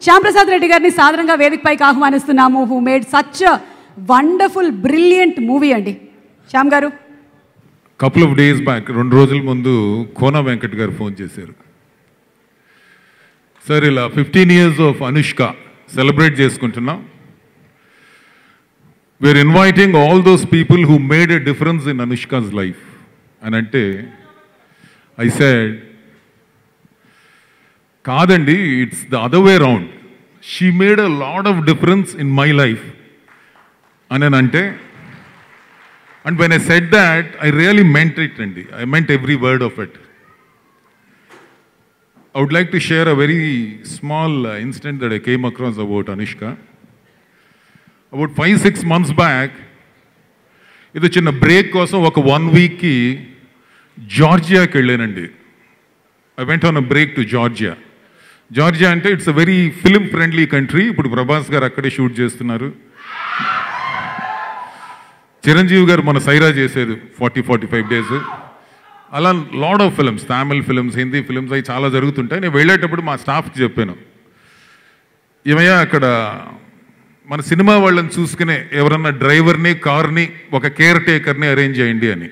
శ్యాంప్రసాద్ రెడ్డి గారిని సాధారణంగా వేదికపైకి ఆహ్వానిస్తున్నాము who made such wonderful brilliant movie అండి శ్యామ్ గారు కపుల్ ఆఫ్ డేస్ బ్యాక్ రెండు రోజుల ముందు కోన వెంకట్ గారు ఫోన్ చేశారు సార్ ఇలా fifteen years of Anushka celebrate చేసుకుంటున్నాం we're inviting all those people who made a difference in Anushka's life అని అంటే ఐ సెడ్ కాదండి it's the other way round she made a lot of difference in my life అని అని అంటే and when I said that I really meant it అండి I meant every word of it I would like to share a very small uh, incident that I came across about Anushka. About five, six months back, ఇది చిన్న break కోసం ఒక one వీక్కి జార్జియాకి వెళ్ళానండి I went on a break to Georgia Georgia అంటే it's a very film friendly country ఇప్పుడు ప్రభాస్ గారు అక్కడే షూట్ చేస్తున్నారు చిరంజీవి గారు మన సైరా చేసేది ఫార్టీ ఫార్టీ ఫైవ్ డేస్ అలా lot of films Tamil films Hindi films అవి చాలా జరుగుతుంటాయి నేను వెళ్ళేటప్పుడు మా స్టాఫ్కి చెప్పాను ఏమయ్యా అక్కడ మన సినిమా వాళ్ళని చూసుకునే ఎవరన్నా డ్రైవర్ని కార్ని ఒక కేర్ టేకర్ని అరేంజ్ చేయండి అని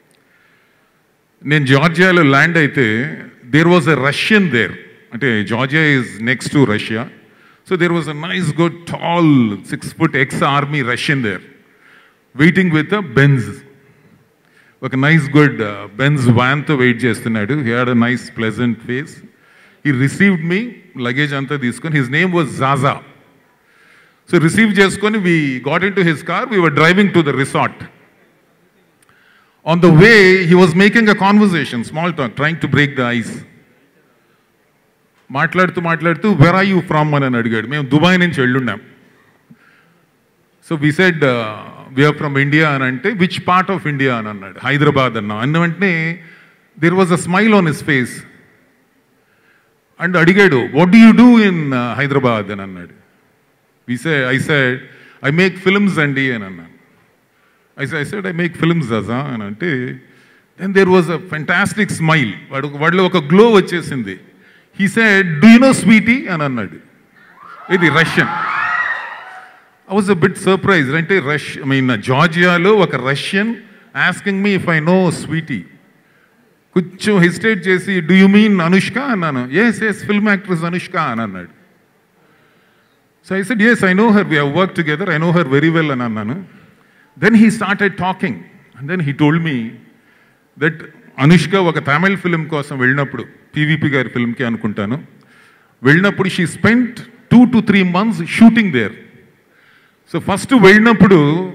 నేను జార్జియాలో ల్యాండ్ అయితే there was a Russian there అంటే Georgia is next to Russia so there was a nice good tall six foot ex army Russian there waiting with a Benz ఒక నైస్ గుడ్ బెన్స్ వ్యాన్తో wait చేస్తున్నాడు he had a nice pleasant face he received me luggage అంతా తీసుకొని his name was Jaja so receive చేసుకొని we got into his car we were driving to the resort on the way he was making a conversation small talk trying to break the ice మాట్లాడుతూ మాట్లాడుతూ where are you from అని అడిగాడు మేము దుబాయ్ నుంచి వెళ్ళున్నాం so we said we're from India అని అంటే which part of India అని అన్నాడు హైదరాబాద్ అన్నా అన్న వెంటనే there was a smile on his face and అడిగాడు what do you do in Hyderabad అని అన్నాడు we say I said I make films అండి అని అన్నాను I I said I make films అజా అని అంటే then there was a fantastic smile వాడు వాడిలో ఒక గ్లో వచ్చేసింది he said do you know Sweety అని అన్నాడు ఇది Russian I was a bit surprise అంటే రష్ ఐ మీన్ జార్జియాలో ఒక Russian asking me if I know Sweety కొంచెం హెసిటేట్ చేసి డూ యూ మీన్ అనుష్క అన్నాను yes yes film actress Anushka అని అన్నాడు so I said yes I know her we have work together I know her very well అని అన్నాను then he started talking and then he told me that Anushka ఒక Tamil film కోసం వెళ్ళినప్పుడు PVP గారి ఫిల్మ్కి అనుకుంటాను వెళ్ళినప్పుడు she spent two to three months shooting there so first వెళ్ళినప్పుడు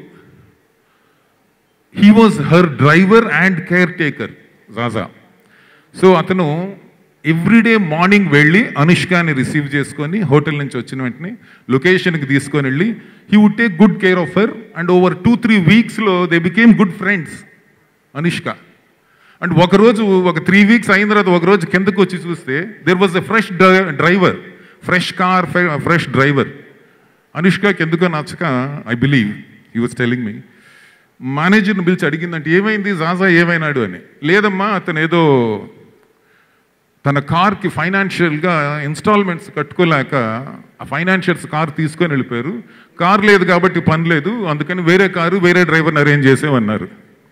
he was her driver and caretaker Raja so అతను ఎవ్రీడే మార్నింగ్ వెళ్ళి అనుష్కాని రిసీవ్ చేసుకొని హోటల్ నుంచి వచ్చిన వెంటనే లొకేషన్కి తీసుకొని వెళ్ళి he would take good care of her and over two three వీక్స్లో they became good friends Anushka and ఒకరోజు ఒక త్రీ వీక్స్ అయిన తర్వాత ఒకరోజు కిందకు వచ్చి చూస్తే there was a fresh driver fresh car fresh driver అనుష్కకి ఎందుకో నచ్చక I believe he was telling me మేనేజర్ని పిలిచి అడిగిందంటే ఏమైంది జాజా ఏమైనాడు అని లేదమ్మా అతను ఏదో తన కార్కి ఫైనాన్షియల్గా ఇన్స్టాల్మెంట్స్ కట్టుకోలేక ఆ ఫైనాన్షియల్స్ కార్ తీసుకొని వెళ్ళిపోయారు కార్ లేదు కాబట్టి పని లేదు అందుకని వేరే కారు వేరే డ్రైవర్ని అరేంజ్ చేసేవన్నారు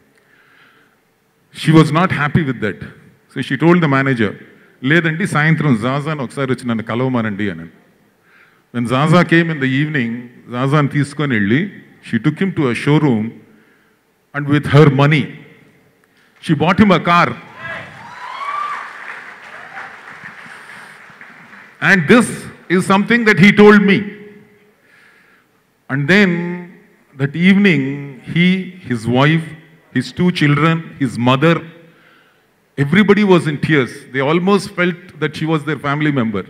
she was not happy with that so she told the manager లేదండి సాయంత్రం జాజాని ఒకసారి వచ్చి నన్ను కలవమానండి అని when Jaja came in the evening జాజాని తీసుకొని వెళ్ళి she took him to a showroom and with her money she bought him a car and this is something that he told me and then that evening he his wife his two children his mother everybody was in tears they almost felt that she was their family member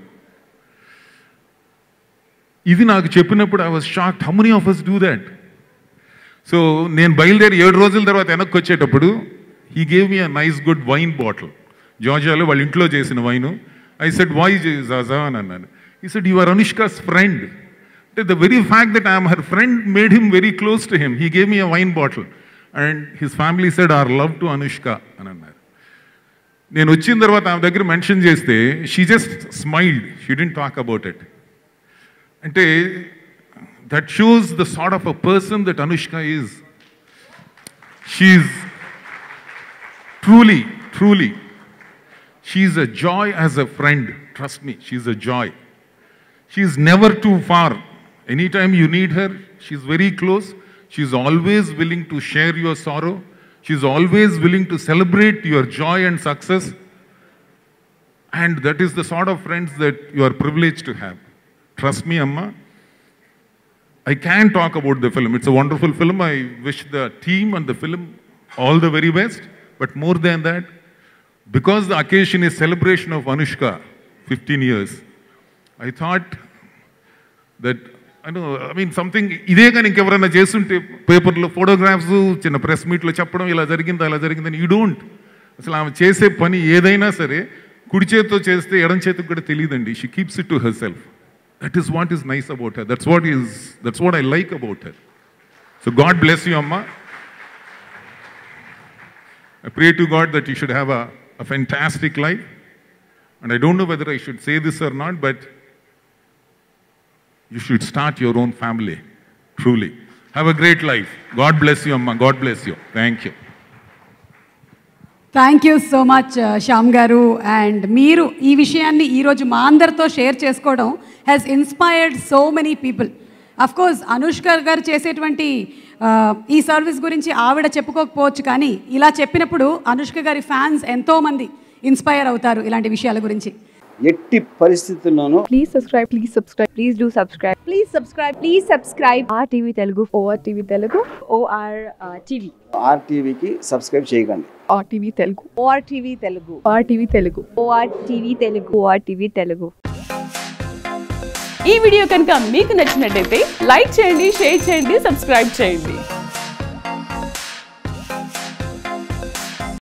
ఇది నాకు చెప్పినప్పుడు I was shocked how many of us do that so నేను బయలుదేరి ఏడు రోజుల తర్వాత వెనక్కి వచ్చేటప్పుడు he gave me a nice good wine bottle జార్జియాలో వాళ్ళ ఇంట్లో చేసిన wine I said why Jaja అని అన్నాను he said you are Anushka's friend అంటే the very fact that I'm her friend made him very close to him he gave me a wine bottle and his family said our love to Anushka అని అన్నారు నేను వచ్చిన తర్వాత ఆమె దగ్గర mention చేస్తే she just smiled she didn't talk about it అంటే that shows the sort of a person that Anushka is she truly, truly, she's a joy as a friend. Trust me, she's a joy. She's never too far. Anytime you need her, she's very close. She's always willing to share your sorrow. She's always willing to celebrate your joy and success. And that is the sort of friends that you are privileged to have. Trust me, Amma. I can talk about the film. It's a wonderful film. I wish the team and the film all the very best. But more than that, because the occasion is celebration of Anushka, 15 years, I thought that I know, I mean something ఇదే కానీ ఇంకెవరైనా చేస్తుంటే పేపర్లో photographs చిన్న press మీట్లో చెప్పడం ఇలా జరిగిందా ఇలా జరిగిందని యూ డోంట్ అసలు ఆమె చేసే పని ఏదైనా సరే కుడి చేతితో చేస్తే ఎడం చేతికి కూడా తెలియదండి she keeps it to herself that is what is nice about her that's what is that's what I like about her so God bless you అమ్మా I pray to God that you should have a, a fantastic life. And I don't know whether I should say this or not, but you should start your own family, truly. Have a great life. God bless you, Amma. God bless you. Thank you. Thank you so much Shyam garu and మీరు ఈ విషయాన్ని ఈరోజు మా అందరితో share చేసుకోవడం has inspired so many people of course Anushka garu చేసేటువంటి ఆ, ఈ సర్వీస్ గురించి ఆవిడ చెప్పుకోకపోవచ్చు కానీ ఇలా చెప్పినప్పుడు అనుష్క గారి ఫ్యాన్స్ ఎంతోమంది ఇన్స్పైర్ అవుతారు ఇలాంటి విషయాల గురించి ఎట్టి పరిస్థితుల్లోనూ Please subscribe. Please subscribe. Please do subscribe. Please subscribe. Please subscribe. RTV Telugu. ORTV Telugu. OR uh, TV. ఆర్టీవీకి సబ్స్క్రైబ్ చేయకండి RTV Telugu. ORTV Telugu. RTV Telugu. ORTV Telugu. ORTV Telugu. ఈ వీడియో కనుక మీకు నచ్చినట్టయితే లైక్ చేయండి share చేయండి subscribe చేయండి